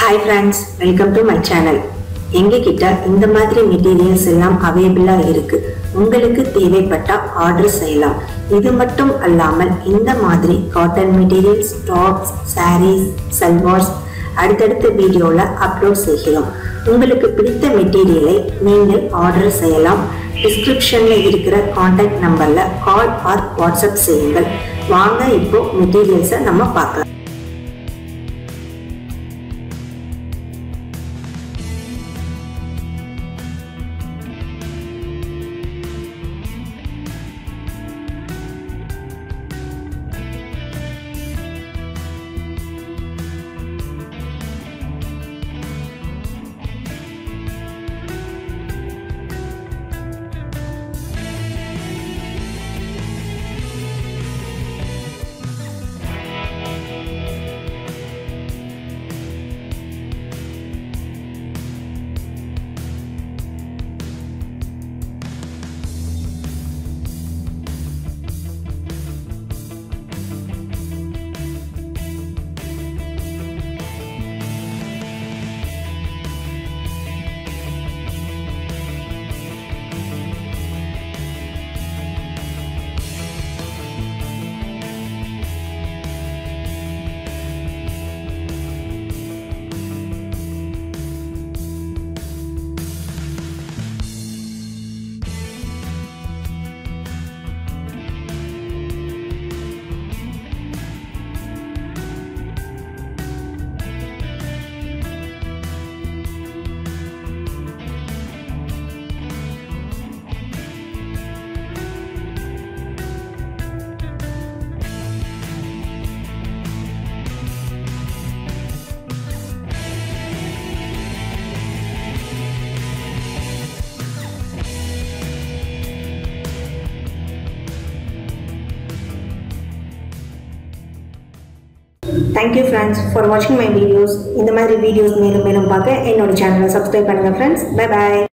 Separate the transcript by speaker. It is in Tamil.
Speaker 1: hi friends welcome to my channel எங்ககிட்ட இந்த மாதிரி மெட்டீரியல்ஸ் எல்லாம் அவைலபிளாக இருக்கு உங்களுக்கு தேவைப்பட்டா ஆர்டர் செய்யலாம் இது மட்டும் அல்லாமல் இந்த மாதிரி cotton materials tops saris salwars அடுத்தடுத்த வீடியோவில் அப்லோட் செய்கிறோம் உங்களுக்கு பிடித்த மெட்டீரியலை நீங்கள் ஆர்டர் செய்யலாம் டிஸ்கிரிப்ஷனில் இருக்கிற காண்டாக்ட் நம்பரில் கால் ஆர் வாட்ஸ்அப் செய்யுங்கள் வாங்க இப்போ மெட்டீரியல்ஸை நம்ம பார்க்கலாம் தேங்க்யூ ஃப்ரெண்ட்ஸ் ஃபார் வாட்சிங் மை வீடியோஸ் இந்த மாதிரி வீடியோஸ் மேலும் மேலும் பார்க்க என்னோட சேனலை சப்ஸ்கிரைப் பண்ணுங்கள் ஃப்ரெண்ட்ஸ் பை பாய்